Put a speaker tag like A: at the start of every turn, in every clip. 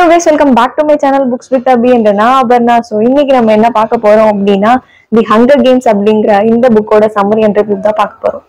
A: guys welcome back to my channel books with Abhi என்ற நான் Aparna so இன்னைக்கு நம்ம என்ன பார்க்க போறோம் அப்படின்னா தி ஹங்கர் கேம்ஸ் அப்படிங்கிற இந்த புக்கோட சம்மரி என்ற புக் தான் பார்க்க போறோம்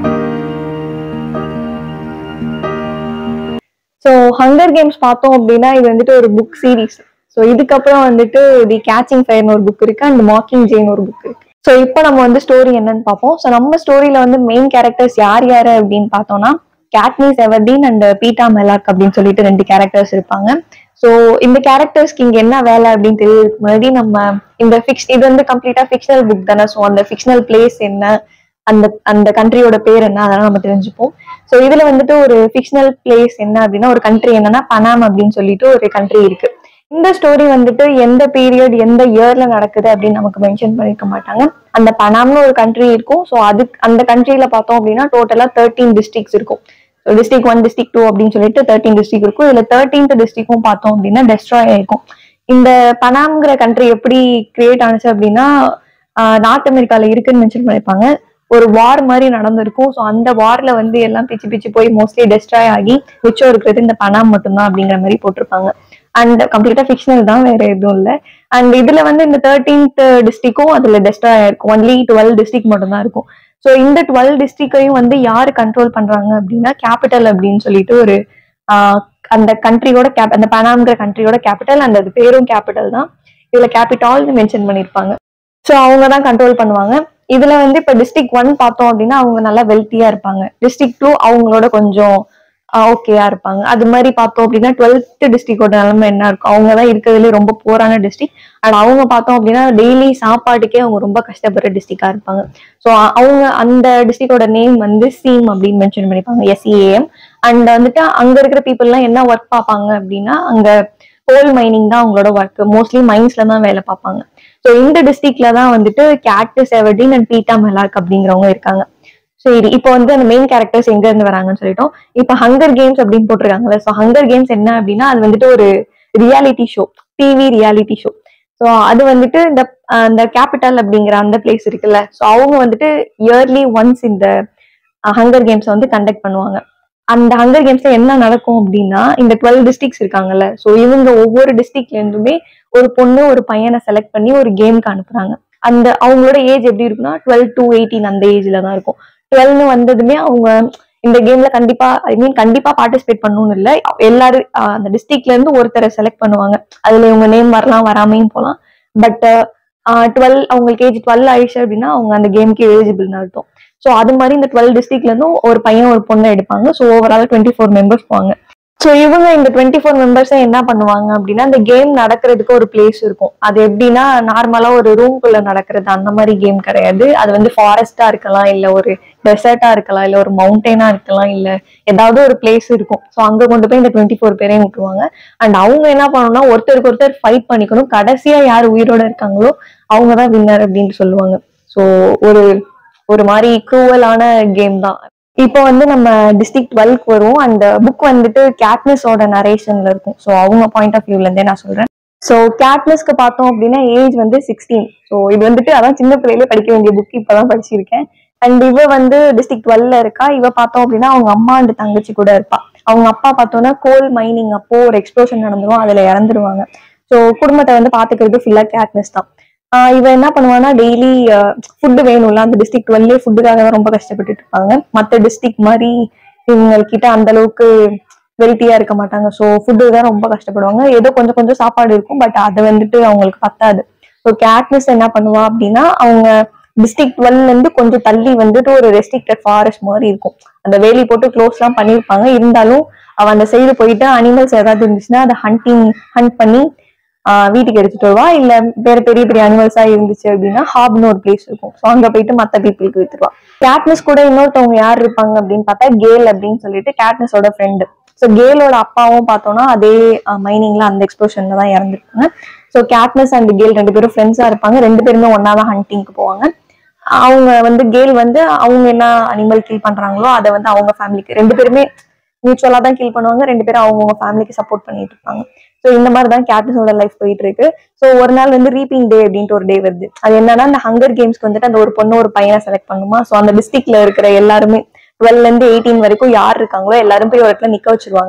A: ஸோ ஹங்கர் கேம்ஸ் பார்த்தோம் அப்படின்னா இது வந்துட்டு ஒரு புக் சீரீஸ் ஸோ இதுக்கப்புறம் வந்துட்டு தி கேச்சிங் ஃபயர்னு ஒரு புக் இருக்கு அண்ட் மாக்கிங் ஜெயின் ஒரு புக் இருக்கு ஸோ இப்போ நம்ம வந்து ஸ்டோரி என்னன்னு பார்ப்போம் ஸோ நம்ம ஸ்டோரியில வந்து மெயின் கேரக்டர்ஸ் யார் யாரு அப்படின்னு பார்த்தோம்னா கேட்னிஸ் எவர்டீன் அண்ட் பீட்டா மெலாக் அப்படின்னு சொல்லிட்டு ரெண்டு கேரக்டர்ஸ் இருப்பாங்க ஸோ இந்த கேரக்டர்ஸ்க்கு இங்க என்ன வேலை அப்படின்னு தெரியறதுக்கு முன்னாடி நம்ம இந்த ஃபிக்ஸ் இது வந்து கம்ப்ளீட்டா ஃபிக்ஷனல் புக் தானே ஸோ அந்த ஃபிக்ஷனல் பிளேஸ் என்ன அந்த அந்த கண்ட்ரியோட பேர் என்ன அதெல்லாம் நம்ம தெரிஞ்சுப்போம் ஸோ இதுல வந்துட்டு ஒரு ஃபிக்ஷனல் பிளேஸ் என்ன அப்படின்னா ஒரு கண்ட்ரி என்னன்னா பனாம் அப்படின்னு சொல்லிட்டு ஒரு கண்ட்ரி இருக்கு இந்த ஸ்டோரி வந்துட்டு எந்த பீரியட் எந்த இயர்ல நடக்குது அப்படின்னு நமக்கு மென்ஷன் பண்ணிருக்க மாட்டாங்க அந்த பனாம்னு ஒரு கண்ட்ரி இருக்கும் ஸோ அதுக்கு அந்த கண்ட்ரியில பார்த்தோம் அப்படின்னா டோட்டலா தேர்ட்டீன் டிஸ்ட்ரிக்ஸ் இருக்கும் டிஸ்ட்ரிக் ஒன் டிஸ்ட்ரிக் டூ அப்படின்னு சொல்லிட்டு தேர்ட்டீன் டிஸ்ட்ரிக் இருக்கும் இதுல தேர்ட்டீன்த் டிஸ்ட்ரிக்டும் பார்த்தோம் அப்படின்னா டெஸ்ட்ராய் ஆயிருக்கும் இந்த பனாம்ங்கிற கண்ட்ரி எப்படி கிரியேட் ஆனுச்சு அப்படின்னா ஆஹ் நார்த் அமெரிக்கால இருக்குன்னு மென்ஷன் பண்ணிருப்பாங்க ஒரு வார் மாதிரி நடந்திருக்கும் ஸோ அந்த வார்ல வந்து எல்லாம் பிச்சு பிச்சு போய் மோஸ்ட்லி டெஸ்ட்ராய் ஆகி மிச்சம் இருக்கிறது இந்த பனாம் மட்டும்தான் அப்படிங்கிற மாதிரி போட்டிருப்பாங்க அண்ட் கம்ப்ளீட்டா ஃபிக்ஷனல் தான் வேற எதுவும் இல்லை அண்ட் இதுல வந்து இந்த தேர்ட்டீன்த் டிஸ்ட்ரிக்டும் அதுல டெஸ்ட்ராய் ஆயிருக்கும் ஒன்லி டுவெல் டிஸ்ட்ரிக்ட் மட்டும் தான் இருக்கும் ஸோ இந்த டுவெல் டிஸ்ட்ரிக்டையும் வந்து யாரு கண்ட்ரோல் பண்றாங்க அப்படின்னா கேபிட்டல் அப்படின்னு சொல்லிட்டு ஒரு ஆஹ் அந்த கண்ட்ரியோட கேப் அந்த பனாம்ங்கிற கண்ட்ரியோட கேபிட்டல் அந்த அது பேரும் கேபிட்டல் தான் இதுல கேபிட்டால்னு மென்ஷன் பண்ணியிருப்பாங்க ஸோ அவங்க தான் கண்ட்ரோல் பண்ணுவாங்க இதுல வந்து இப்ப டிஸ்ட்ரிக்ட் ஒன் பார்த்தோம் அப்படின்னா அவங்க நல்லா வெல்த்தியா இருப்பாங்க டிஸ்ட்ரிக்ட் டூ அவங்களோட கொஞ்சம் ஓகேயா இருப்பாங்க அது மாதிரி பார்த்தோம் அப்படின்னா டுவெல்த் டிஸ்ட்ரிக்டோட நிலைமை என்ன இருக்கும் அவங்க தான் இருக்கிறதுலே ரொம்ப போரான டிஸ்ட்ரிக்ட் அண்ட் அவங்க பார்த்தோம் அப்படின்னா டெய்லி சாப்பாட்டுக்கே அவங்க ரொம்ப கஷ்டப்படுற டிஸ்ட்ரிக்டா இருப்பாங்க ஸோ அவங்க அந்த டிஸ்ட்ரிக்டோட நேம் வந்து சீம் அப்படின்னு மென்ஷன் பண்ணிருப்பாங்க எஸ்இஏஎம் அண்ட் வந்துட்டு அங்க இருக்கிற பீப்புள்லாம் என்ன ஒர்க் பார்ப்பாங்க அப்படின்னா அங்க கோல் மைனிங் தான் அவங்களோட ஒர்க் மோஸ்ட்லி மைன்ஸ்ல தான் வேலை பார்ப்பாங்க ஸோ இந்த டிஸ்ட்ரிக்ட்ல தான் வந்துட்டு கேட்டு செவடின் அண்ட் பீட்டா மெலாக் அப்படிங்கிறவங்க இருக்காங்க சரி இப்போ வந்து அந்த மெயின் கேரக்டர்ஸ் எங்க இருந்து வராங்கன்னு சொல்லிட்டோம் இப்போ ஹங்கர் கேம்ஸ் அப்படின்னு போட்டிருக்காங்கல்ல ஸோ ஹங்கர் கேம்ஸ் என்ன அப்படின்னா அது வந்துட்டு ஒரு reality show TV reality show so அது வந்துட்டு இந்த அந்த கேபிட்டல் அப்படிங்கிற அந்த பிளேஸ் இருக்குல்ல ஸோ அவங்க வந்துட்டு இயர்லி ஒன்ஸ் இந்த ஹங்கர் கேம்ஸை வந்து கண்டக்ட் பண்ணுவாங்க அந்த ஹங்கர் கேம்ஸ்ல என்ன நடக்கும் அப்படின்னா இந்த டுவெல் டிஸ்ட்ரிக்ஸ் இருக்காங்கல்ல ஸோ இவங்க ஒவ்வொரு டிஸ்ட்ரிக்ட்ல இருந்துமே ஒரு பொண்ணு ஒரு பையனை செலக்ட் பண்ணி ஒரு கேம்க்கு அனுப்புறாங்க அந்த அவங்களோட ஏஜ் எப்படி இருக்குன்னா டுவெல் டு எயிட்டீன் அந்த ஏஜ்ல தான் இருக்கும் டுவெல்னு வந்ததுமே அவங்க இந்த கேம்ல கண்டிப்பா ஐ மீன் கண்டிப்பா பார்ட்டிசிபேட் பண்ணணும்னு இல்லை எல்லாரும் ஆஹ் அந்த டிஸ்ட்ரிக்ட்ல இருந்து ஒருத்தரை செலக்ட் பண்ணுவாங்க அதுல இவங்க நேம் வரலாம் வராமையும் போகலாம் பட் டுவெல் அவங்களுக்கு ஏஜ் டுவெல் ஆயிடுச்சு அப்படின்னா அவங்க அந்த கேமுக்கு எலிஜிபிள்னு அர்த்தம் ஸோ அது மாதிரி இந்த டுவெல் டிஸ்ட்ரிக்ட்ல இருந்தும் ஒரு பையன் ஒரு பொண்ணை எடுப்பாங்க so overall twenty four members போவாங்க ஸோ இவங்க இந்த டுவெண்ட்டி ஃபோர் மெம்பர்ஸை என்ன பண்ணுவாங்க அப்படின்னா இந்த கேம் நடக்கிறதுக்கு ஒரு பிளேஸ் இருக்கும் அது எப்படின்னா நார்மலா ஒரு ரூம்குள்ள நடக்கிறது அந்த மாதிரி கேம் கிடையாது அது வந்து ஃபாரஸ்டா இருக்கலாம் இல்ல ஒரு டெசர்ட்டா இருக்கலாம் இல்ல ஒரு மவுண்டெயினா இருக்கலாம் இல்ல ஏதாவது ஒரு பிளேஸ் இருக்கும் ஸோ அங்க கொண்டு போய் இந்த டுவெண்ட்டி ஃபோர் பேரையும் விட்டுருவாங்க அண்ட் அவங்க என்ன பண்ணணும்னா ஒருத்தருக்கு ஒருத்தர் ஃபைட் பண்ணிக்கணும் கடைசியா யார் உயிரோட இருக்காங்களோ அவங்க தான் வின்னர் அப்படின்னு சொல்லுவாங்க ஸோ ஒரு ஒரு மாதிரி க்ரூவலான கேம் தான் இப்போ வந்து நம்ம டிஸ்ட்ரிக்ட் டுவெல்க்கு வரும் அந்த புக் வந்துட்டு கேட்னஸோட நரேஷன்ல இருக்கும் ஸோ அவங்க பாயிண்ட் ஆஃப் வியூல இருந்தே நான் சொல்றேன் ஸோ கேட்னஸ்க்கு பார்த்தோம் அப்படின்னா ஏஜ் வந்து சிக்ஸ்டீன் ஸோ இது வந்துட்டு அதான் சின்ன பிள்ளையில படிக்க வேண்டிய புக் இப்பதான் படிச்சிருக்கேன் அண்ட் இவ வந்து டிஸ்ட்ரிக்ட் டுவெல்ல இருக்கா இவ பார்த்தோம் அப்படின்னா அவங்க அம்மா அண்ட் தங்கச்சி கூட இருப்பா அவங்க அப்பா பார்த்தோன்னா கோல் மைனிங் அப்போ ஒரு எக்ஸ்ப்ளோஷன் நடந்துரும் அதுல இறந்துருவாங்க ஸோ குடும்பத்தை வந்து பாத்துக்கிறது ஃபுல்லா கேட்னஸ் தான் ஆஹ் இவ என்ன பண்ணுவான்னா டெய்லி ஃபுட்டு வேணும்ல அந்த டிஸ்ட்ரிக்ட் டுவெல்லே ஃபுட்டுக்காக தான் ரொம்ப கஷ்டப்பட்டுட்டு இருப்பாங்க மற்ற டிஸ்ட்ரிக்ட் மாதிரி இவங்ககிட்ட அந்த அளவுக்கு வெல்த்தியா இருக்க மாட்டாங்க ஸோ ஃபுட்டு தான் ரொம்ப கஷ்டப்படுவாங்க ஏதோ கொஞ்சம் கொஞ்சம் சாப்பாடு இருக்கும் பட் அது வந்துட்டு அவங்களுக்கு பத்தாது ஸோ கேட்னஸ் என்ன பண்ணுவா அப்படின்னா அவங்க டிஸ்ட்ரிக்ட் டுவெல்ல இருந்து கொஞ்சம் தள்ளி வந்துட்டு ஒரு ரெஸ்ட்ரிக்டட் ஃபாரஸ்ட் மாதிரி இருக்கும் அந்த வேலி போட்டு க்ளோஸ் எல்லாம் பண்ணியிருப்பாங்க இருந்தாலும் அவ அந்த சைடு போயிட்டு அனிமல்ஸ் ஏதாவது இருந்துச்சுன்னா அதை ஹண்டிங் ஹண்ட் பண்ணி ஆஹ் வீட்டுக்கு எடுத்துட்டு வருவா இல்ல வேற பெரிய பெரிய அனிமல்ஸா இருந்துச்சு அப்படின்னா ஹாப்னு ஒரு பிளேஸ் இருக்கும் ஸோ அங்க போயிட்டு மத்த பீப்புளுக்கு வித்துருவா கேட்னஸ் கூட இன்னொருத்தவங்க யார் இருப்பாங்க அப்படின்னு பார்த்தா கேல் அப்படின்னு சொல்லிட்டு கேட்னஸோட ஃப்ரெண்டு ஸோ கேலோட அப்பாவும் பார்த்தோம்னா அதே மைனிங்ல அந்த எக்ஸ்ப்ளோஷன்ல தான் இறந்துருக்காங்க ஸோ கேட்னஸ் அண்ட் கேல் ரெண்டு பேரும் ஃப்ரெண்ட்ஸா இருப்பாங்க ரெண்டு பேருமே ஒன்னா தான் ஹண்டிங்க்கு போவாங்க அவங்க வந்து கேல் வந்து அவங்க என்ன அனிமல் கில் பண்றாங்களோ அதை வந்து அவங்க ஃபேமிலிக்கு ரெண்டு பேருமே மியூச்சுவலா தான் கில் பண்ணுவாங்க ரெண்டு பேரும் அவங்கவுங்க ஃபேமிலிக்கு சப்போர்ட் பண்ணிட்டு இருப்பாங்க ஸோ இந்த மாதிரி தான் கேட்னஸோட லைஃப் போயிட்டு இருக்கு ஸோ ஒரு நாள் வந்து ரீப்பிங் டே அப்படின்ட்டு ஒரு டே வருது அது என்னன்னா அந்த ஹங்கர் கேம்ஸ்க்கு வந்துட்டு அந்த ஒரு பொண்ணு ஒரு பையனை செலக்ட் பண்ணுமா ஸோ அந்த டிஸ்ட்ரிக்ட்ல இருக்கிற எல்லாருமே டுவெல்ல இருந்து எயிட்டீன் வரைக்கும் யார் இருக்காங்களோ எல்லாரும் போய் ஒரு இடத்துல நிக்க வச்சிருவாங்க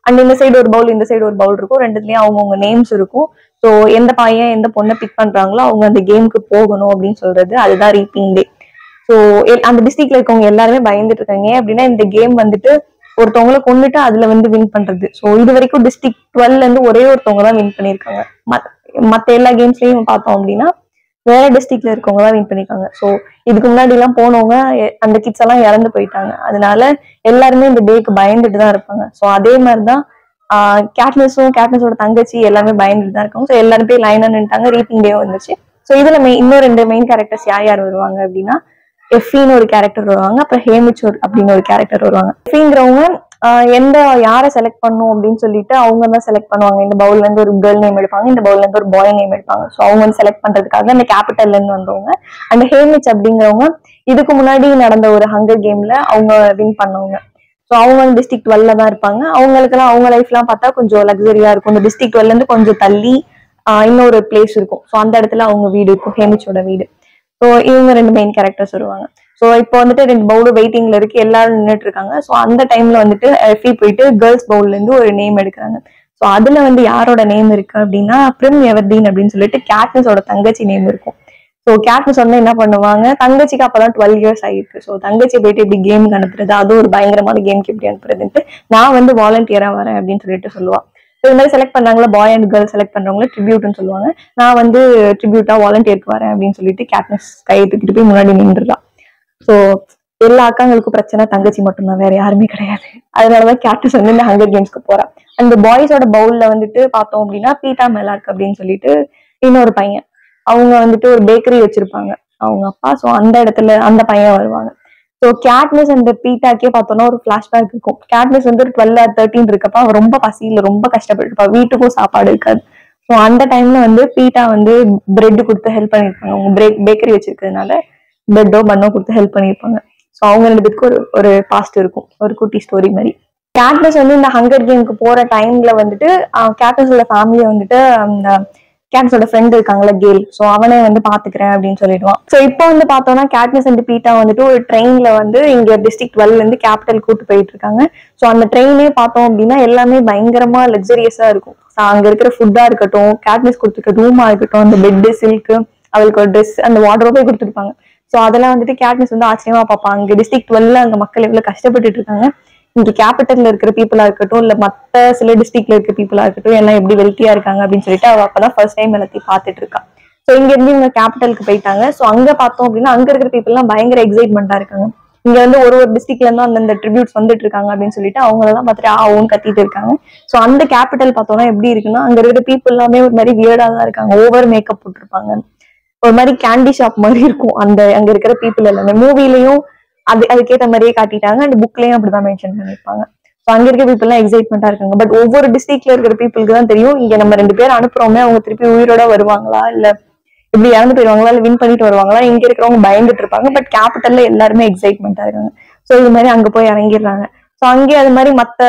A: அண்ட் இந்த சைடு ஒரு பவுல் இந்த சைடு ஒரு பவுல் இருக்கும் ரெண்டுத்துலயும் அவங்கவுங்க நேம்ஸ் இருக்கும் ஸோ எந்த பையன் எந்த பொண்ணை பிக் பண்றாங்களோ அவங்க அந்த கேமுக்கு போகணும் அப்படின்னு சொல்றது அதுதான் ரீப்பிங் டே ஸோ அந்த டிஸ்ட்ரிக்ட்ல இருக்கவங்க எல்லாருமே பயந்துட்டு இருக்காங்க ஏன் அப்படின்னா இந்த கேம் வந்துட்டு ஒருத்தவங்கள கொண்டுட்டு அதுல வந்து வின் பண்றது ஸோ இது வரைக்கும் டிஸ்ட்ரிக்ட் டுவெல்ல இருந்து ஒரே ஒருத்தவங்க தான் வின் பண்ணியிருக்காங்க மத்- மத்த எல்லா கேம்ஸ்லயும் பார்த்தோம் அப்படின்னா வேற டிஸ்ட்ரிக்ட்ல இருக்கவங்க தான் வின் பண்ணிருக்காங்க ஸோ இதுக்கு முன்னாடி எல்லாம் போனவங்க எ- அந்த கிட்ஸ் எல்லாம் இறந்து போயிட்டாங்க அதனால எல்லாருமே இந்த டேக்கு பயந்துட்டு தான் இருப்பாங்க ஸோ அதே மாதிரி தான் கேட்னஸும் கேட்னஸோட தங்கச்சி எல்லாமே பயந்துட்டு தான் இருக்காங்க ஸோ எல்லாரும் போய் லைனா நின்ட்டாங்க ரீப்பிங் டே வந்துச்சு ஸோ இதுல மெயின் இன்னும் ரெண்டு மெயின் கேரக்டர்ஸ் யார் யார் வருவாங்க அப்படின்னா எஃபின்னு ஒரு கேரக்டர் வருவாங்க அப்புறம் ஹேமிச்சோர் அப்படின்னு ஒரு கேரக்டர் வருவாங்க எஃபிங்கிறவங்க ஆஹ் எந்த யாரை செலக்ட் பண்ணும் அப்படின்னு சொல்லிட்டு அவங்க தான் செலக்ட் பண்ணுவாங்க இந்த பவுல்ல இருந்து ஒரு கேர்ள் நேம் எடுப்பாங்க இந்த பவுல்ல இருந்து ஒரு பாய் நேம் எடுப்பாங்க ஸோ அவங்க வந்து செலக்ட் பண்றதுக்காக அந்த கேபிட்டல்ல இருந்து வந்தவங்க அண்ட் ஹேமிச் அப்படிங்கிறவங்க இதுக்கு முன்னாடி நடந்த ஒரு ஹங்கர் கேம்ல அவங்க வின் பண்ணவங்க ஸோ அவங்க வந்து டிஸ்ட்ரிக்ட் டுவெல்ல தான் இருப்பாங்க அவங்களுக்குலாம் அவங்க லைஃப்லாம் பார்த்தா கொஞ்சம் லக்ஸரியா இருக்கும் இந்த டிஸ்ட்ரிக்ட் டுவெல்ல இருந்து கொஞ்சம் தள்ளி ஆஹ் இன்னொரு பிளேஸ் இருக்கும் ஸோ அந்த இடத்துல அவங்க வீடு இருக்கும் ஹேமிச்சோட வீடு ஸோ இவங்க ரெண்டு மெயின் கேரக்டர்ஸ் வருவாங்க ஸோ இப்போ வந்துட்டு ரெண்டு பவுல் வெயிட்டிங்ல இருக்கு எல்லாரும் நின்றுட்டு இருக்காங்க ஸோ அந்த டைம்ல வந்துட்டு எஃபி போயிட்டு கேர்ள்ஸ் பவுல்ல இருந்து ஒரு நேம் எடுக்கிறாங்க ஸோ அதுல வந்து யாரோட நேம் இருக்கு அப்படின்னா பிரிம் எவர்தீன் அப்படின்னு சொல்லிட்டு கேட்னஸோட தங்கச்சி நேம் இருக்கும் ஸோ கேட்னஸ் வந்து என்ன பண்ணுவாங்க தங்கச்சிக்கு அப்பதான் டுவெல் இயர்ஸ் ஆயிருக்கு ஸோ தங்கச்சி போயிட்டு இப்படி கேமுக்கு அனுப்புறது அது ஒரு பயங்கரமான கேமுக்கு எப்படி அனுப்புறதுன்ட்டு நான் வந்து வாலண்டியரா வரேன் அப்படின்னு சொல்லிட்டு சொல்லுவா So இது மாதிரி செலக்ட் பண்றாங்களா பாய் அண்ட் கேர்ள் செலக்ட் பண்றவங்கள ட்ரிபியூட்னு சொல்லுவாங்க நான் வந்து ட்ரிபியூட்டா வாலண்டியருக்கு வரேன் அப்படின்னு சொல்லிட்டு கேட்னஸ் கையை தூக்கிட்டு போய் முன்னாடி நின்றுடா ஸோ எல்லா அக்காங்களுக்கும் பிரச்சனை தங்கச்சி மட்டும்தான் வேற யாருமே கிடையாது அதனாலதான் கேட்னஸ் வந்து இந்த ஹங்கர் கேம்ஸ்க்கு போறா அந்த பாய்ஸோட பவுல்ல வந்துட்டு பார்த்தோம் அப்படின்னா பீட்டா மெலார்க் அப்படின்னு சொல்லிட்டு இன்னொரு பையன் அவங்க வந்துட்டு ஒரு பேக்கரி வச்சிருப்பாங்க அவங்க அப்பா ஸோ அந்த இடத்துல அந்த பையன் வருவாங்க ஸோ கேட்னஸ் அந்த பீட்டாக்கே பார்த்தோம்னா ஒரு ஃபிளாஷ்பேக் இருக்கும் கேட்னஸ் வந்து ஒரு டுவெல் ஆர் தேர்ட்டின் இருக்கப்ப அவ ரொம்ப பசியில ரொம்ப கஷ்டப்பட்டுருப்பா வீட்டுக்கும் சாப்பாடு இருக்காது ஸோ அந்த டைம்ல வந்து பீட்டா வந்து பிரெட் கொடுத்து ஹெல்ப் பண்ணியிருப்பாங்க அவங்க பிரேக் பேக்கரி வச்சிருக்கிறதுனால பிரெட்டோ பண்ணோ கொடுத்து ஹெல்ப் பண்ணியிருப்பாங்க ஸோ அவங்க ரெண்டு பேருக்கு ஒரு ஒரு பாஸ்ட் இருக்கும் ஒரு குட்டி ஸ்டோரி மாதிரி கேட்னஸ் வந்து இந்த ஹங்கர் கேமுக்கு போற டைம்ல வந்துட்டு கேட்னஸோட ஃபேமிலியை வந்துட்டு அந்த கேட்னஸோட ஃப்ரெண்ட் இருக்காங்கல்ல கேல் ஸோ அவனே வந்து பாத்துக்கிறேன் அப்படின்னு சொல்லிடுவான் ஸோ இப்போ வந்து பார்த்தோம்னா கேட்னஸ் அண்ட் பீட்டா வந்துட்டு ஒரு ட்ரெயின்ல வந்து இங்க டிஸ்ட்ரிக்ட் டுவெல்ல இருந்து கேபிட்டல் கூட்டு போயிட்டு இருக்காங்க ஸோ அந்த ட்ரெயினே பார்த்தோம் அப்படின்னா எல்லாமே பயங்கரமா லக்ஸரியஸா இருக்கும் So அங்க இருக்கிற ஃபுட்டா இருக்கட்டும் கேட்னஸ் கொடுத்துருக்க ரூமா இருக்கட்டும் அந்த பெட்டு சில்க்கு அவளுக்கு ஒரு ட்ரெஸ் அந்த வார்ட்ரோபே கொடுத்துருப்பாங்க ஸோ அதெல்லாம் வந்துட்டு கேட்னஸ் வந்து ஆச்சரியமா பார்ப்பாங்க அங்க டிஸ்ட்ரிக்ட் டுவெல்ல அங்க மக்கள் எவ்வளவு கஷ்டப்பட்டுட்டு இருக்காங்க இங்க கேபிட்டல்ல இருக்கிற பீப்புளா இருக்கட்டும் இல்ல மத்த சில டிஸ்ட்ரிக்ட்ல இருக்கிற பீப்புளா இருக்கட்டும் எல்லாம் எப்படி வெல்த்தியா இருக்காங்க அப்படின்னு சொல்லிட்டு அவ அப்பதான் ஃபர்ஸ்ட் டைம் எல்லாத்தையும் பார்த்துட்டு இருக்கா ஸோ இங்க இருந்து இவங்க கேபிட்டலுக்கு போயிட்டாங்க ஸோ அங்க பார்த்தோம் அப்படின்னா அங்க இருக்கிற people எல்லாம் பயங்கர எக்ஸைட்மெண்டா இருக்காங்க இங்க வந்து ஒரு ஒரு டிஸ்ட்ரிக்ட்ல இருந்தும் அந்தந்த ட்ரிபியூட்ஸ் வந்துட்டு இருக்காங்க அப்படின்னு சொல்லிட்டு அவங்க எல்லாம் பார்த்துட்டு ஆவும் கத்திட்டு இருக்காங்க ஸோ அந்த கேபிட்டல் பார்த்தோம்னா எப்படி இருக்குன்னா அங்க இருக்கிற பீப்புள் எல்லாமே ஒரு மாதிரி வியர்டா தான் இருக்காங்க ஓவர் மேக்கப் போட்டிருப்பாங்க ஒரு மாதிரி கேண்டி ஷாப் மாதிரி இருக்கும் அந்த அங்க இருக்கிற பீப்புள் எல்லாமே மூவிலையும் அது அதுக்கேற்ற மாதிரியே காட்டிட்டாங்க அண்ட் புக்லயும் அப்படிதான் மென்ஷன் பண்ணிருப்பாங்க ஸோ அங்க இருக்க பீப்புள் எல்லாம் எக்ஸைட்மெண்டா இருக்காங்க பட் ஒவ்வொரு டிஸ்ட்ரிக்ட்ல இருக்கிற பீப்புளுக்கு தான் தெரியும் இங்க நம்ம ரெண்டு பேர் அனுப்புறோமே அவங்க திருப்பி உயிரோட வருவாங்களா இல்ல இப்படி இறந்து போயிருவாங்களா இல்ல வின் பண்ணிட்டு வருவாங்களா இங்க இருக்கிறவங்க பயந்துட்டு இருப்பாங்க பட் கேபிட்டல்ல எல்லாருமே எக்ஸைட்மெண்டா இருக்காங்க ஸோ இது மாதிரி அங்க போய் இறங்கிடுறாங்க ஸோ அங்கேயே அது மாதிரி மத்த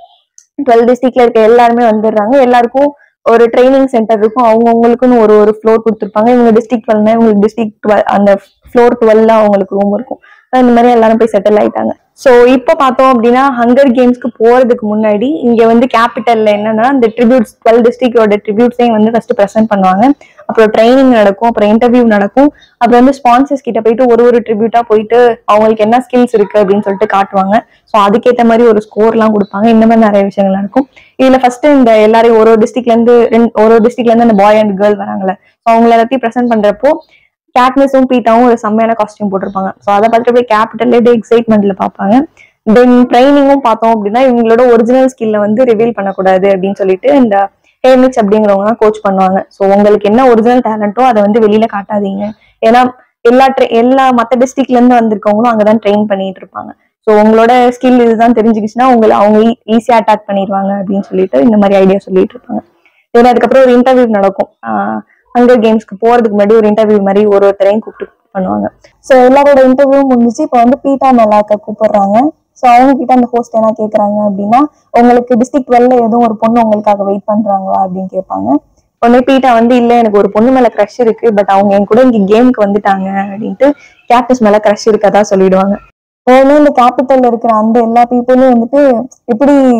A: டுவெல் டிஸ்ட்ரிக்ட்ல இருக்க எல்லாருமே வந்துடுறாங்க எல்லாருக்கும் ஒரு ட்ரைனிங் சென்டர் இருக்கும் அவங்கவுங்களுக்குன்னு ஒரு ஒரு ஃப்ளோர் கொடுத்துருப்பாங்க இவங்க டிஸ்ட்ரிக்ட் டுவெல்னா இவங்களுக்கு டிஸ்ட்ரிக்ட் அந்த ஃப்ளோர் டுவெல்ல அவங்களுக்கு ரூம் இருக்கும் இந்த மாதிரி எல்லாரும் போய் செட்டில் ஆயிட்டாங்க ஸோ இப்போ பார்த்தோம் அப்படின்னா ஹங்கர் கேம்ஸ்க்கு போறதுக்கு முன்னாடி இங்க வந்து கேபிட்டல்ல என்னன்னா இந்த ட்ரிபியூட்ஸ் டுவெல் டிஸ்ட்ரிக்டோட ட்ரிபியூட்ஸையும் வந்து ஃபர்ஸ்ட் ப்ரெசென்ட் பண்ணுவாங்க அப்புறம் ட்ரைனிங் நடக்கும் அப்புறம் இன்டர்வியூ நடக்கும் அப்புறம் வந்து ஸ்பான்சர்ஸ் கிட்ட போயிட்டு ஒரு ஒரு ட்ரிபியூட்டா போயிட்டு அவங்களுக்கு என்ன ஸ்கில்ஸ் இருக்கு அப்படின்னு சொல்லிட்டு காட்டுவாங்க ஸோ அதுக்கேற்ற மாதிரி ஒரு ஸ்கோர்லாம் கொடுப்பாங்க இந்த மாதிரி நிறைய விஷயங்கள் நடக்கும் இதுல ஃபர்ஸ்ட் இந்த எல்லாரையும் ஒரு ஒரு டிஸ்ட்ரிக்ட்ல இருந்து ரெண்டு ஒரு ஒரு டிஸ்ட்ரிக்ட்ல இருந்து அந்த பாய் அண்ட் கேர்ள் வராங்கல்ல ஸோ அவங்க எல்லாத்தையும் ப்ரெசென்ட் பண்றப்போ கேட்னஸும் பீட்டாவும் ஒரு செம்மையான காஸ்டியூம் போட்டிருப்பாங்க ஸோ அதை பார்த்துட்டு போய் கேபிட்டல்ல எக்ஸைட்மெண்ட்ல பார்ப்பாங்க தென் ட்ரைனிங்கும் பார்த்தோம் அப்படின்னா இவங்களோட ஒரிஜினல் ஸ்கில்ல வந்து ரிவீல் பண்ணக்கூடாது அப்படின்னு சொல்லிட்டு இந்த ஹேமிச் அப்படிங்கிறவங்க கோச் பண்ணுவாங்க ஸோ உங்களுக்கு என்ன ஒரிஜினல் டேலண்ட்டோ அதை வந்து வெளியில காட்டாதீங்க ஏன்னா எல்லா tra- எல்லா மற்ற டிஸ்ட்ரிக்ட்ல இருந்து வந்திருக்கவங்களும் அங்கதான் ட்ரெயின் பண்ணிட்டு இருப்பாங்க ஸோ உங்களோட ஸ்கில் இதுதான் தெரிஞ்சுக்கிச்சுன்னா உங்களை அவங்க ஈஸியா அட்டாக் பண்ணிடுவாங்க அப்படின்னு சொல்லிட்டு இந்த மாதிரி ஐடியா சொல்லிட்டு இருப்பாங்க தென் அதுக்கப்புறம் ஒரு இன்டர்வியூ நடக்கும் ஹங்கர் கேம்ஸ்க்கு போறதுக்கு முன்னாடி ஒரு இன்டர்வியூ மாதிரி ஒரு ஒருத்தரையும் கூப்பிட்டு பண்ணுவாங்க ஸோ எல்லாரோட இன்டர்வியூ முடிஞ்சிச்சு இப்போ வந்து பீட்டா மெலாக்க கூப்பிடுறாங்க ஸோ அவங்க கிட்ட அந்த ஹோஸ்ட் என்ன கேட்குறாங்க அப்படின்னா உங்களுக்கு டிஸ்ட்ரிக்ட் டுவெல்ல எதுவும் ஒரு பொண்ணு உங்களுக்காக வெயிட் பண்றாங்களா அப்படின்னு கேட்பாங்க உடனே பீட்டா வந்து இல்ல எனக்கு ஒரு பொண்ணு மேல க்ரஷ் இருக்கு பட் அவங்க என் கூட இங்க கேமுக்கு வந்துட்டாங்க அப்படின்ட்டு கேப்டஸ் மேல க்ரஷ் இருக்கதா சொல்லிடுவாங்க உடனே இந்த கேபிட்டல்ல இருக்கிற அந்த எல்லா பீப்புளும் வந்துட்டு எப்படி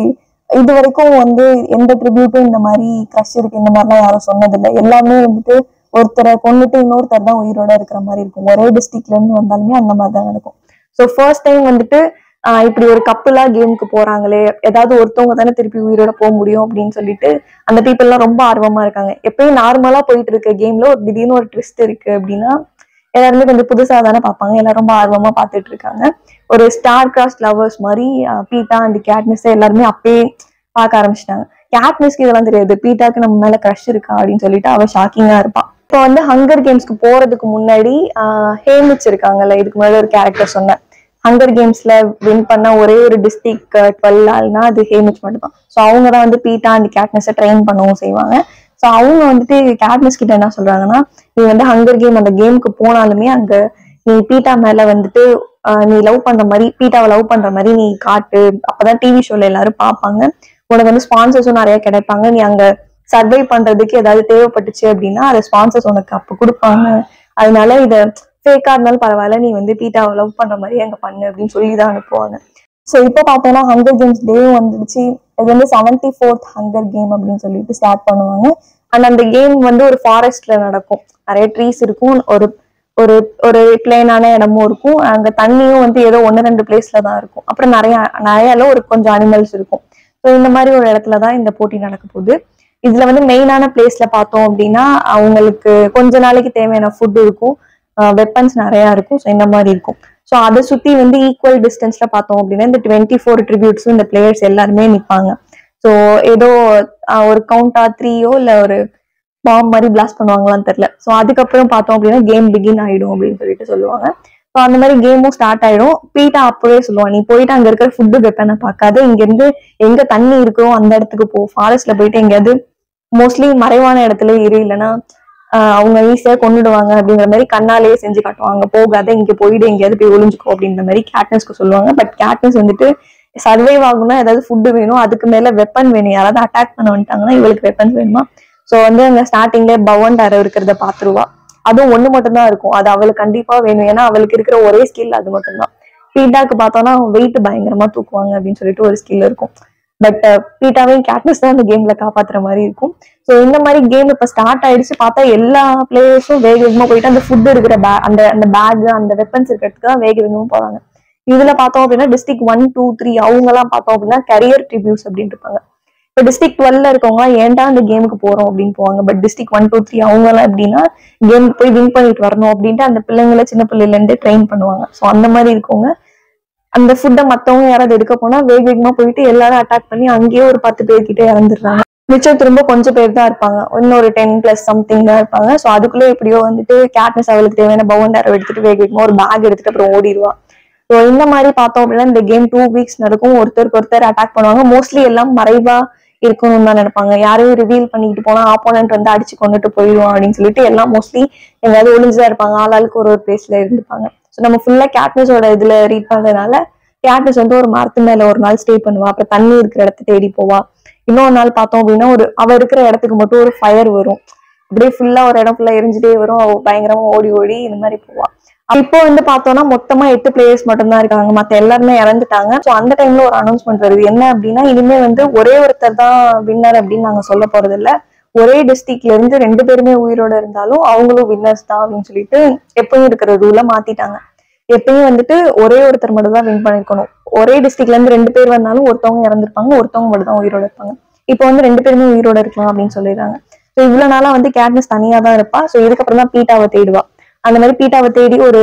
A: இது வரைக்கும் வந்து எந்த ட்ரிபியூட்டும் இந்த மாதிரி க்ரஷ் இருக்கு இந்த மாதிரிலாம் யாரும் சொன்னதில்லை எல்லாமே வந்துட்டு ஒருத்தரை கொண்டுட்டு இன்னொருத்தர் தான் உயிரோட இருக்கிற மாதிரி இருக்கும் ஒரே டிஸ்ட்ரிக்ட்ல இருந்து வந்தாலுமே அந்த மாதிரி தான் நடக்கும் ஸோ ஃபர்ஸ்ட் டைம் வந்துட்டு ஆஹ் இப்படி ஒரு கப்புலா கேமுக்கு போறாங்களே ஏதாவது ஒருத்தவங்க தானே திருப்பி உயிரோட போக முடியும் அப்படின்னு சொல்லிட்டு அந்த பீப்புள்லாம் ரொம்ப ஆர்வமா இருக்காங்க எப்பயும் நார்மலா போயிட்டு இருக்க கேம்ல ஒரு திடீர்னு ஒரு ட்விஸ்ட் இருக்கு அப்படின்னா எல்லாருமே கொஞ்சம் புதுசா தானே பார்ப்பாங்க எல்லாரும் ரொம்ப ஆர்வமா பார்த்துட்டு இருக்காங்க ஒரு ஸ்டார் கிராஸ்ட் லவர்ஸ் மாதிரி ஆஹ் பீட்டா அண்ட் கேட்னிஸ் எல்லாருமே அப்பயே பார்க்க ஆரம்பிச்சிட்டாங்க கேட்னிஸ்க்கு இதெல்லாம் தெரியாது பீட்டாக்கு நம்ம மேல க்ரஷ் இருக்கா அப்படின்னு சொல்லிட்டு அவ ஷாக்கிங்கா இருப்பா இப்போ வந்து ஹங்கர் கேம்ஸ்க்கு போறதுக்கு முன்னாடி ஆஹ் ஹேமிச் இருக்காங்கல்ல இதுக்கு முன்னாடி ஒரு கேரக்டர் சொன்னேன் ஹங்கர் கேம்ஸ்ல வின் பண்ண ஒரே ஒரு டிஸ்ட்ரிக்ட் டுவெல் ஆள்னா அது ஹேமிச் மட்டும் தான் ஸோ அவங்க தான் வந்து பீட்டா அண்ட் கேட்னஸை ட்ரெயின் பண்ணவும் செய்வாங்க ஸோ அவங்க வந்துட்டு கேட்னஸ் கிட்ட என்ன சொல்றாங்கன்னா நீ வந்து ஹங்கர் கேம் அந்த கேமுக்கு போனாலுமே அங்க நீ பீட்டா மேல வந்துட்டு ஆஹ் நீ லவ் பண்ற மாதிரி பீட்டாவை லவ் பண்ற மாதிரி நீ காட்டு அப்பதான் டிவி ஷோல எல்லாரும் பார்ப்பாங்க உனக்கு வந்து ஸ்பான்சர்ஸும் நிறைய கிடைப்பாங்க நீ அங்க சர்வை பண்றதுக்கு ஏதாவது தேவைப்பட்டுச்சு அப்படின்னா அதை ஸ்பான்சர்ஸ் உனக்கு அப்ப கொடுப்பாங்க அதனால இத ஃபேக்கா இருந்தாலும் பரவாயில்ல நீ வந்து பீட்டாவை லவ் பண்ற மாதிரி அங்க பண்ணு அப்படின்னு சொல்லி தான் அனுப்புவாங்க ஸோ இப்போ பார்த்தோம்னா ஹங்கர் கேம்ஸ் டே வந்துடுச்சு இது வந்து செவன்டி ஃபோர்த் ஹங்கர் கேம் அப்படின்னு சொல்லிட்டு ஸ்டார்ட் பண்ணுவாங்க அண்ட் அந்த கேம் வந்து ஒரு ஃபாரஸ்ட்ல நடக்கும் நிறைய ட்ரீஸ் இருக்கும் ஒரு ஒரு ஒரு பிளேனான இடமும் இருக்கும் அங்க தண்ணியும் வந்து ஏதோ ஒன்று ரெண்டு பிளேஸ்ல தான் இருக்கும் அப்புறம் நிறைய நிறைய ஒரு கொஞ்சம் அனிமல்ஸ் இருக்கும் ஸோ இந்த மாதிரி ஒரு இடத்துல தான் இந்த போட்டி நடக்க போகுது இதுல வந்து மெயினான பிளேஸ்ல பார்த்தோம் அப்படின்னா அவங்களுக்கு கொஞ்ச நாளைக்கு தேவையான ஃபுட் இருக்கும் வெப்பன்ஸ் நிறைய இருக்கும் ஸோ இந்த மாதிரி இருக்கும் ஸோ அதை சுத்தி வந்து ஈக்குவல் டிஸ்டன்ஸ்ல பார்த்தோம் அப்படின்னா இந்த டுவெண்ட்டி ஃபோர் ட்ரிபியூட்ஸும் இந்த பிளேயர்ஸ் எல்லாருமே நிற்பாங்க ஸோ ஏதோ ஆஹ் ஒரு கவுண்டா த்ரீயோ இல்லை ஒரு பாம் மாதிரி பிளாஸ்ட் பண்ணுவாங்களான்னு தெரியல ஸோ அதுக்கப்புறம் பார்த்தோம் அப்படின்னா கேம் பிகின் ஆயிடும் அப்படின்னு சொல்லிட்டு சொல்லுவாங்க ஸோ அந்த மாதிரி கேமும் ஸ்டார்ட் ஆயிடும் பீட்டா அப்பவே சொல்லுவான் நீ போயிட்டு அங்க இருக்கிற ஃபுட்டு வெப்பனை பார்க்காத இங்க இருந்து எங்க தண்ணி இருக்கோ அந்த இடத்துக்கு போ ஃபாரஸ்ட்ல போயிட்டு எங்கேயாவது மோஸ்ட்லி மறைவான இடத்துல இரு இல்லைன்னா ஆஹ் அவங்க ஈஸியா கொண்டுடுவாங்க அப்படிங்கிற மாதிரி கண்ணாலேயே செஞ்சு காட்டுவாங்க போகாத இங்க போயிடு எங்கேயாவது போய் ஒளிஞ்சுக்கோ அப்படின்ற மாதிரி கேட்னஸ்க்கு சொல்லுவாங்க பட் கேட்னஸ் வந்துட்டு சர்வைவ் ஆகணும்னா ஏதாவது ஃபுட்டு வேணும் அதுக்கு மேல வெப்பன் வேணும் யாராவது அட்டாக் பண்ண வந்துட்டாங்கன்னா இவளுக்கு வெப்பன்ஸ் வேணுமா ஸோ வந்து அங்க ஸ்டார்டிங்ல பவன் டேரோ இருக்கிறத பாத்துருவா அதுவும் ஒண்ணு மட்டும் தான் இருக்கும் அது அவளுக்கு கண்டிப்பா வேணும் ஏன்னா அவளுக்கு இருக்கிற ஒரே ஸ்கில் அது மட்டும் தான் பீட்டாக்கு பார்த்தோம்னா வெயிட் பயங்கரமா தூக்குவாங்க அப்படின்னு சொல்லிட்டு ஒரு ஸ்கில் இருக்கும் பட் பீட்டாவையும் கேட்னஸ் தான் அந்த கேம்ல காப்பாத்துற மாதிரி இருக்கும் ஸோ இந்த மாதிரி கேம் இப்ப ஸ்டார்ட் ஆயிடுச்சு பார்த்தா எல்லா பிளேயர்ஸும் வேக வேகமா போயிட்டு அந்த ஃபுட் இருக்கிற பே அந்த அந்த பேக் அந்த வெப்பன்ஸ் இருக்கிறதுக்கு தான் வேக வேகமா போறாங்க இதுல பார்த்தோம் அப்படின்னா டிஸ்ட்ரிக்ட் ஒன் டூ த்ரீ அவங்க எல்லாம் பார்த்தோம் அப்படின்னா கரியர் ட்ரிபியூஸ் அப்படின்னு இருப்பாங்க இப்போ டிஸ்ட்ரிக்ட் டுவெல்ல இருக்கவங்க ஏன்டா அந்த கேமுக்கு போறோம் அப்படின்னு போவாங்க but district one two three அவங்க எல்லாம் எப்படின்னா கேமுக்கு போய் வின் பண்ணிட்டு வரணும் அப்படின்ட்டு அந்த பிள்ளைங்களை சின்ன பிள்ளைல இருந்தே ட்ரெயின் பண்ணுவாங்க ஸோ அந்த மாதிரி இருக்கவங்க அந்த ஃபுட்டை மத்தவங்க யாராவது எடுக்க போனா வேக வேகமா போயிட்டு எல்லாரும் அட்டாக் பண்ணி அங்கேயே ஒரு பத்து பேர்கிட்ட இறந்துடுறாங்க மிச்சம் திரும்ப கொஞ்சம் பேர் தான் இருப்பாங்க இன்னொரு டென் பிளஸ் சம்திங் தான் இருப்பாங்க ஸோ அதுக்குள்ளே எப்படியோ வந்துட்டு கேட்னஸ் அவளுக்கு தேவையான பவுண்டரை எடுத்துட்டு வேக வேகமா ஒரு பேக் எடுத்துட்டு அப்புறம் ஓடிடுவா ஸோ இந்த மாதிரி பார்த்தோம் அப்படின்னா இந்த கேம் டூ வீக்ஸ் நடக்கும் ஒருத்தருக்கு ஒருத்தர் அட்டாக் பண்ணுவாங்க மோஸ்ட்லி எல்லாம் மறைவா இருக்கணும்னு தான் நினைப்பாங்க யாரையும் ரிவீல் பண்ணிட்டு போனா ஆப்போனன்ட் வந்து அடிச்சு கொண்டுட்டு போயிடுவான் அப்படின்னு சொல்லிட்டு எல்லாம் மோஸ்ட்லி எங்கேயாவது ஒளிஞ்சுதான் இருப்பாங்க ஆளாளுக்கு ஒரு ஒரு பிளேஸ்ல இருந்துப்பாங்க ஸோ நம்ம ஃபுல்லா கேட்னஸோட இதுல ரீட் பண்றதுனால கேட்னஸ் வந்து ஒரு மரத்து மேல ஒரு நாள் ஸ்டே பண்ணுவா அப்புறம் தண்ணி இருக்கிற இடத்த தேடி போவா இன்னொரு நாள் பார்த்தோம் அப்படின்னா ஒரு அவ இருக்கிற இடத்துக்கு மட்டும் ஒரு ஃபயர் வரும் அப்படியே ஃபுல்லா ஒரு இடம் ஃபுல்லா எரிஞ்சுட்டே வரும் அவ பயங்கரமா ஓடி ஓடி இந்த மாதிரி போவா இப்போ வந்து பார்த்தோம்னா மொத்தமா எட்டு பிளேயர்ஸ் மட்டும் தான் இருக்காங்க மத்த எல்லாருமே இறந்துட்டாங்க ஸோ அந்த டைம்ல ஒரு அனௌன்ஸ்மெண்ட் வருது என்ன அப்படின்னா இனிமே வந்து ஒரே ஒருத்தர் தான் வின்னர் அப்படின்னு நாங்க சொல்ல போறது இல்ல ஒரே டிஸ்ட்ரிக்ட்ல இருந்து ரெண்டு பேருமே உயிரோட இருந்தாலும் அவங்களும் வின்னர்ஸ் தான் அப்படின்னு சொல்லிட்டு எப்பவும் இருக்கிற ரூலை மாத்திட்டாங்க எப்பயும் வந்துட்டு ஒரே ஒருத்தர் மட்டும் தான் வின் பண்ணிருக்கணும் ஒரே டிஸ்ட்ரிக்ட்ல இருந்து ரெண்டு பேர் வந்தாலும் ஒருத்தவங்க இறந்திருப்பாங்க ஒருத்தவங்க மட்டும் தான் உயிரோட இருப்பாங்க இப்போ வந்து ரெண்டு பேருமே உயிரோட இருக்கலாம் அப்படின்னு சொல்லிடுறாங்க ஸோ இவ்வளவு நாளா வந்து கேட்னஸ் தனியா தான் இருப்பா ஸோ இதுக்கப்புறம் தான் பீட்டாவை தேடுவா அந்த மாதிரி பீட்டாவை தேடி ஒரு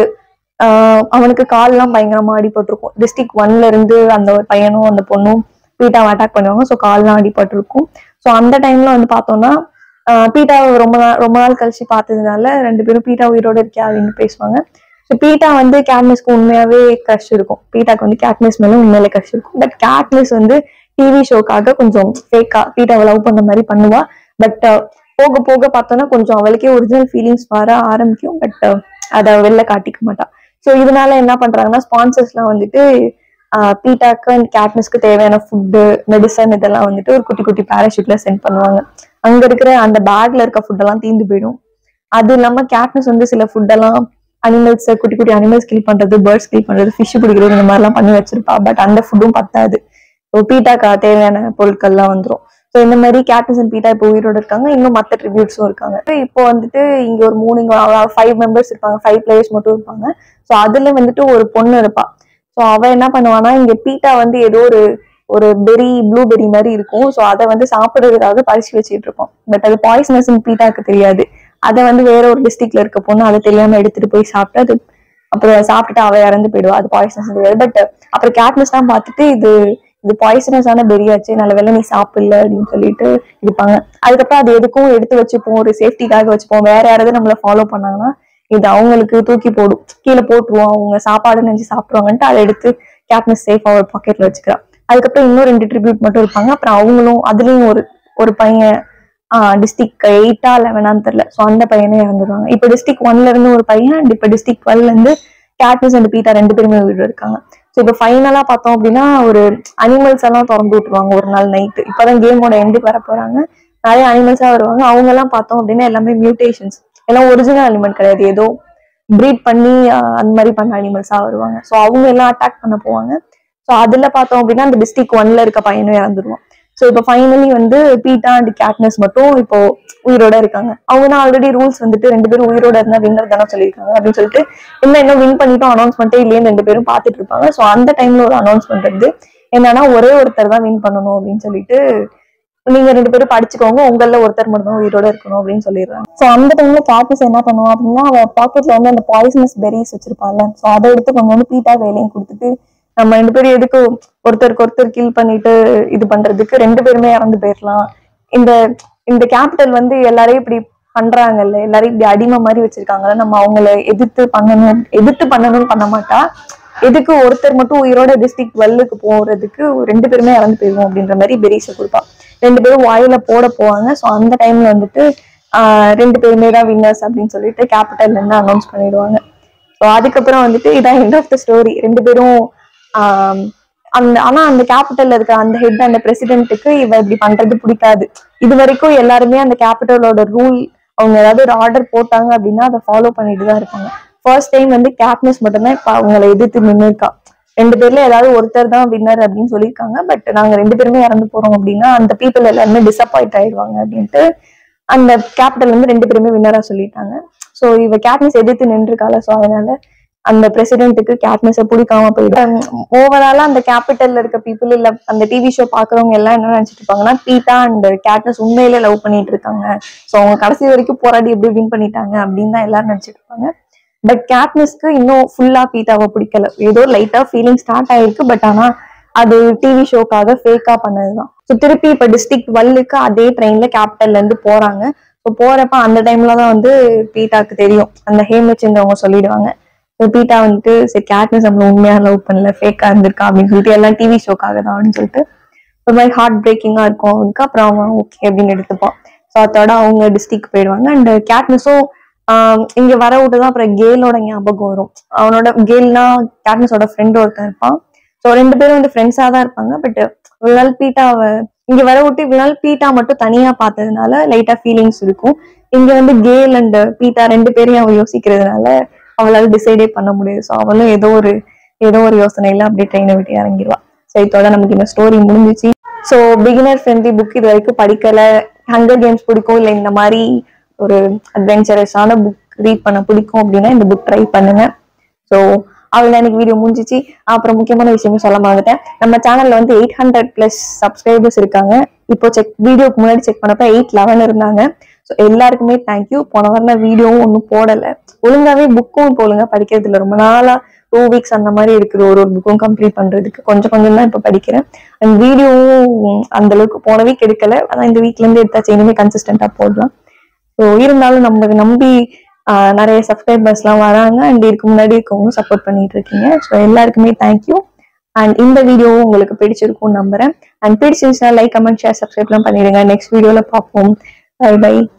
A: ஆஹ் அவனுக்கு கால்லாம் பயங்கரமா அடிபட்டிருக்கும் டிஸ்ட்ரிக்ட் ஒன்ல இருந்து அந்த ஒரு பையனும் அந்த பொண்ணும் பீட்டாவை அட்டாக் பண்ணுவாங்க ஸோ கால்லாம் அடிபட்டிருக்கும் ஸோ அந்த டைம்ல வந்து பார்த்தோம்னா ஆஹ் பீட்டாவை ரொம்ப நாள் ரொம்ப நாள் கழிச்சு பார்த்ததுனால ரெண்டு பேரும் பீட்டா உயிரோட இருக்கியா அப்படின்னு பேசுவாங்க ஸோ பீட்டா வந்து கேட்னஸ்க்கு உண்மையாவே க்ரஷ் இருக்கும் பீட்டாக்கு வந்து கேட்னஸ் மேல உண்மையிலே க்ரஷ் இருக்கும் பட் கேட்னஸ் வந்து டிவி ஷோக்காக கொஞ்சம் ஃபேக்கா பீட்டாவை லவ் பண்ண மாதிரி பண்ணுவா பட் போக போக பார்த்தோம்னா கொஞ்சம் அவளுக்கே ஒரிஜினல் ஃபீலிங்ஸ் வர ஆரம்பிக்கும் பட் அதை வெளில காட்டிக்க மாட்டா ஸோ இதனால என்ன பண்றாங்கன்னா ஸ்பான்சர்ஸ்லாம் வந்துட்டு ஆஹ் பீட்டாக்கு அண்ட் கேட்னஸ்க்கு தேவையான ஃபுட்டு மெடிசன் இதெல்லாம் வந்துட்டு ஒரு குட்டி குட்டி பேராஷூட்ல சென்ட் பண்ணுவாங்க அங்க இருக்கிற அந்த பேக்ல இருக்க ஃபுட்டெல்லாம் தீந்து போயிடும் அது இல்லாம கேட்னஸ் வந்து சில ஃபுட்டெல்லாம் அனிமல்ஸ் குட்டி குட்டி அனிமல்ஸ் கில் பண்றது பேர்ட்ஸ் கில் பண்றது ஃபிஷ் பிடிக்கிறது இந்த மாதிரிலாம் பண்ணி வச்சிருப்பா பட் அந்த ஃபுட்டும் பத்தாது ஸோ பீட்டாக்கு தேவையான பொருட்கள்லாம் வந்துரும் ஸோ இந்த மாதிரி கேப்டன்ஸ் அண்ட் பீட்டா இப்போ உயிரோட இருக்காங்க இன்னும் மற்ற ட்ரிபியூட்ஸும் இருக்காங்க இப்போ வந்துட்டு இங்க ஒரு மூணு இங்க ஃபைவ் மெம்பர்ஸ் இருப்பாங்க ஃபைவ் பிளேயர்ஸ் மட்டும் இருப்பாங்க ஸோ அதுல வந்துட்டு ஒரு பொண்ணு இருப்பா ஸோ அவ என்ன பண்ணுவானா இங்க பீட்டா வந்து ஏதோ ஒரு ஒரு பெரி ப்ளூபெரி மாதிரி இருக்கும் ஸோ அதை வந்து சாப்பிடுறதுக்காக பறிச்சு வச்சுட்டு இருப்போம் பட் அது பாய்சனஸ் பீட்டாக்கு தெரியாது அதை வந்து வேற ஒரு டிஸ்ட்ரிக்ட்ல இருக்க பொண்ணு அதை தெரியாம எடுத்துட்டு போய் சாப்பிட்டு அது அப்புறம் சாப்பிட்டுட்டு அவ இறந்து போயிடுவா அது பாய்சனஸ் தெரியாது பட் அப்புறம் கேட்னஸ் தான் பார்த்துட்டு இது இது பாய்சனஸான பெரியாச்சு நல்ல வேலை நீ சாப்பிடல அப்படின்னு சொல்லிட்டு இருப்பாங்க அதுக்கப்புறம் அது எதுக்கும் எடுத்து வச்சுப்போம் ஒரு சேஃப்டிக்காக வச்சுப்போம் வேற யாராவது நம்மள ஃபாலோ பண்ணாங்கன்னா இது அவங்களுக்கு தூக்கி போடும் கீழே போட்டுருவோம் அவங்க சாப்பாடு நினைச்சு சாப்பிடுவாங்கன்ட்டு அதை எடுத்து கேப்னஸ் சேஃபா ஒரு பாக்கெட்ல வச்சுக்கிறான் அதுக்கப்புறம் இன்னும் ரெண்டு ட்ரிபியூட் மட்டும் இருப்பாங்க அப்புறம் அவங்களும் அதுலயும் ஒரு ஒரு பையன் டிஸ்ட்ரிக்ட் எயிட்டா லெவனான்னு தெரியல ஸோ அந்த பையனே இறந்துருவாங்க இப்போ டிஸ்ட்ரிக்ட் ஒன்ல இருந்து ஒரு பையன் அண்ட் இப்போ டிஸ்ட்ரிக்ட் டுவெல்ல இருந்து கேட்னஸ் அண்ட் பீட்டா ரெண்டு பேருமே உயிரோட இருக்காங்க ஸோ இப்போ ஃபைனலா பார்த்தோம் அப்படின்னா ஒரு அனிமல்ஸ் எல்லாம் திறந்து விட்டுருவாங்க ஒரு நாள் நைட்டு இப்போதான் கேமோட எண்டுக்கு வர போறாங்க நிறைய அனிமல்ஸா வருவாங்க அவங்க எல்லாம் பார்த்தோம் அப்படின்னா எல்லாமே மியூட்டேஷன்ஸ் எல்லாம் ஒரிஜினல் அனிமல் கிடையாது ஏதோ ப்ரீட் பண்ணி ஆஹ், அந்த மாதிரி பண்ண அனிமல்ஸா வருவாங்க ஸோ அவங்க எல்லாம் அட்டாக் பண்ண போவாங்க ஸோ அதுல பார்த்தோம் அப்படின்னா அந்த டிஸ்ட்ரிக்ட் ஒன்ல இருக்க பையனும் இறந்துருவான் ஸோ இப்போ ஃபைனலி வந்து பீட்டா அண்ட் கேட்னஸ் மட்டும் இப்போ உயிரோட இருக்காங்க அவங்க தான் ஆல்ரெடி ரூல்ஸ் வந்துட்டு ரெண்டு பேரும் உயிரோட இருந்தா வின்னர் தானே சொல்லியிருக்காங்க அப்படின்னு சொல்லிட்டு இன்னும் இன்னும் வின் பண்ணிட்டோம் அனௌன்ஸ்மெண்ட்டே இல்லையேன்னு ரெண்டு பேரும் பார்த்துட்டு இருப்பாங்க ஸோ அந்த டைம்ல ஒரு அனௌன்ஸ்மெண்ட் இருந்து என்னன்னா ஒரே ஒருத்தர் தான் வின் பண்ணணும் அப்படின்னு சொல்லிட்டு நீங்க ரெண்டு பேரும் படிச்சுக்கோங்க உங்கள ஒருத்தர் மட்டும் தான் உயிரோட இருக்கணும் அப்படின்னு சொல்லிடுறாங்க ஸோ அந்த டைம்ல கேட்னஸ் என்ன பண்ணுவான் அப்படின்னா அவ பாக்கெட்ல வந்து அந்த பாய்சனஸ் பெரிஸ் வச்சிருப்பாள்ல ஸோ அதை எடுத்து கொண்டு வந்து பீட்டா வேலையும் கொடுத்துட்டு நம்ம ரெண்டு பேரும் எதுக்கு ஒருத்தருக்கு ஒருத்தர் கில் பண்ணிட்டு இது பண்றதுக்கு ரெண்டு பேருமே இறந்து போயிடலாம் இந்த இந்த கேபிட்டல் வந்து எல்லாரையும் இப்படி பண்றாங்கல்ல எல்லாரையும் இப்படி அடிமை மாதிரி வச்சிருக்காங்கல்ல நம்ம அவங்கள எதிர்த்து பண்ணணும் எதிர்த்து பண்ணணும்னு பண்ண மாட்டா எதுக்கு ஒருத்தர் மட்டும் உயிரோட டிஸ்ட்ரிக்ட் வெல்லுக்கு போறதுக்கு ரெண்டு பேருமே இறந்து போயிருவோம் அப்படின்ற மாதிரி பெரிச கொடுப்பா ரெண்டு பேரும் வாயில போட போவாங்க ஸோ அந்த டைம்ல வந்துட்டு ஆஹ் ரெண்டு பேருமே தான் வின்னர்ஸ் அப்படின்னு சொல்லிட்டு கேபிட்டல்ல இருந்து அனௌன்ஸ் பண்ணிடுவாங்க ஸோ அதுக்கப்புறம் வந்துட்டு இதான் எண்ட் ஆஃப் த ஸ்டோரி ரெண்டு பேரும் ஆம், அந்த ஆனா அந்த கேபிட்டல்ல இருக்க அந்த ஹெட் அந்த பிரசிடென்ட்டுக்கு இவ இப்படி பண்றது பிடிக்காது இது வரைக்கும் எல்லாருமே அந்த கேபிட்டலோட ரூல் அவங்க ஏதாவது ஒரு ஆர்டர் போட்டாங்க அப்படின்னா அதை ஃபாலோ பண்ணிட்டு தான் இருப்பாங்க ஃபர்ஸ்ட் டைம் வந்து கேப்னஸ் மட்டும்தான் இப்ப அவங்களை எதிர்த்து நின்று இருக்கா ரெண்டு பேர்ல ஏதாவது ஒருத்தர் தான் வின்னர் அப்படின்னு சொல்லியிருக்காங்க பட் நாங்க ரெண்டு பேருமே இறந்து போறோம் அப்படின்னா அந்த பீப்புள் எல்லாருமே டிசப்பாயிண்ட் ஆயிடுவாங்க அப்படின்ட்டு அந்த கேபிட்டல் வந்து ரெண்டு பேருமே வின்னரா சொல்லிட்டாங்க ஸோ இவ கேப்னஸ் எதிர்த்து நின்றுருக்கால ஸோ அதனால அந்த பிரசிடென்ட்டுக்கு கேப்னஸை பிடிக்காம போயிடும் ஓவராலா அந்த கேபிட்டல்ல இருக்க பீப்புள் இல்ல அந்த டிவி ஷோ பாக்குறவங்க எல்லாம் என்ன நினைச்சிட்டு இருப்பாங்கன்னா பீட்டா அண்ட் கேட்னஸ் உண்மையிலே லவ் பண்ணிட்டு இருக்காங்க ஸோ அவங்க கடைசி வரைக்கும் போராடி எப்படி வின் பண்ணிட்டாங்க அப்படின்னு தான் எல்லாரும் நினைச்சிட்டு இருப்பாங்க பட் கேட்னஸ்க்கு இன்னும் ஃபுல்லா பீட்டாவை பிடிக்கல ஏதோ லைட்டா ஃபீலிங் ஸ்டார்ட் ஆயிருக்கு பட் ஆனா அது டிவி ஷோக்காக ஃபேக்கா பண்ணதுதான் ஸோ திருப்பி இப்ப டிஸ்ட்ரிக்ட் வல்லுக்கு அதே ட்ரெயின்ல கேபிட்டல்ல இருந்து போறாங்க ஸோ போறப்ப அந்த டைம்ல தான் வந்து பீட்டாக்கு தெரியும் அந்த ஹேமச்சந்திரவங்க சொல்லிடுவாங்க ஸோ பீட்டா வந்துட்டு சரி கேட்னஸ் நம்மள உண்மையா லவ் பண்ணல ஃபேக்கா இருந்திருக்கா அப்படின்னு சொல்லிட்டு எல்லாம் டிவி ஷோக்காக தான் அப்படின்னு சொல்லிட்டு ஒரு மாதிரி ஹார்ட் பிரேக்கிங்கா இருக்கும் அவனுக்கு அப்புறம் அவன் ஓகே அப்படின்னு எடுத்துப்பான் ஸோ அதோட அவங்க டிஸ்ட்ரிக்ட் போயிடுவாங்க அண்ட் கேட்னஸும் இங்க வர விட்டு தான் அப்புறம் கேலோட ஞாபகம் வரும் அவனோட கேல்னா கேட்னஸோட ஃப்ரெண்ட் ஒருத்தன் இருப்பான் ஸோ ரெண்டு பேரும் வந்து ஃப்ரெண்ட்ஸா தான் இருப்பாங்க பட் இவ்வளவு நாள் பீட்டாவை இங்க வர விட்டு இவ்வளவு நாள் பீட்டா மட்டும் தனியா பார்த்ததுனால லைட்டா ஃபீலிங்ஸ் இருக்கும் இங்க வந்து கேல் அண்ட் பீட்டா ரெண்டு பேரையும் அவ யோசிக்கிறதுனால அவளால டிசைடே பண்ண முடியாது ஸோ அவளும் ஏதோ ஒரு ஏதோ ஒரு யோசனையில அப்படியே ட்ரெயினை விட்டு இறங்கிடுவா ஸோ இதோட நமக்கு இந்த ஸ்டோரி முடிஞ்சிச்சு ஸோ பிகினர் ஃப்ரெண்ட்லி புக் இது வரைக்கும் படிக்கல ஹங்கர் கேம்ஸ் பிடிக்கும் இல்லை இந்த மாதிரி ஒரு அட்வென்ச்சரஸான புக் ரீட் பண்ண பிடிக்கும் அப்படின்னா இந்த புக் ட்ரை பண்ணுங்க ஸோ அவள் எனக்கு வீடியோ முடிஞ்சிச்சு அப்புறம் முக்கியமான விஷயமும் சொல்ல மறந்துட்டேன் நம்ம சேனல்ல வந்து எயிட் ஹண்ட்ரட் பிளஸ் சப்ஸ்கிரைபர்ஸ் இருக்காங்க இப்போ செக் வீடியோக்கு முன்னாடி செக் பண்ணப்ப எயிட் லெவன் இருந்தாங்க ஸோ எல்லாருக்குமே தேங்க்யூ போன வாரம் வீடியோவும் ஒன்றும் போடலை ஒழுங்காவே புக்கும் இப்போ ஒழுங்கா படிக்கிறது இல்லை ரொம்ப நாளா டூ வீக்ஸ் அந்த மாதிரி இருக்குது ஒரு ஒரு புக்கும் கம்ப்ளீட் பண்றதுக்கு கொஞ்சம் கொஞ்சம் தான் இப்போ படிக்கிறேன் அண்ட் வீடியோவும் அந்த அளவுக்கு போன வீக் எடுக்கல அதான் இந்த வீக்ல இருந்து எடுத்தாச்சு இனிமே கன்சிஸ்டண்டா போடலாம் ஸோ இருந்தாலும் நம்ம நம்பி ஆஹ், நிறைய சப்ஸ்கிரைபர்ஸ்லாம் வராங்க அண்ட் இதுக்கு முன்னாடி இருக்கவங்க சப்போர்ட் பண்ணிட்டு இருக்கீங்க ஸோ எல்லாருக்குமே தேங்க்யூ அண்ட் இந்த வீடியோவும் உங்களுக்கு பிடிச்சிருக்கும்னு நம்புறேன் அண்ட் பிடிச்சிருந்துச்சுன்னா லைக் கமெண்ட் ஷேர் சப்ஸ்கிரைப்லாம் பண்ணிடுங்க நெக்ஸ்ட் வீடியோல பார்ப்போம் பை பை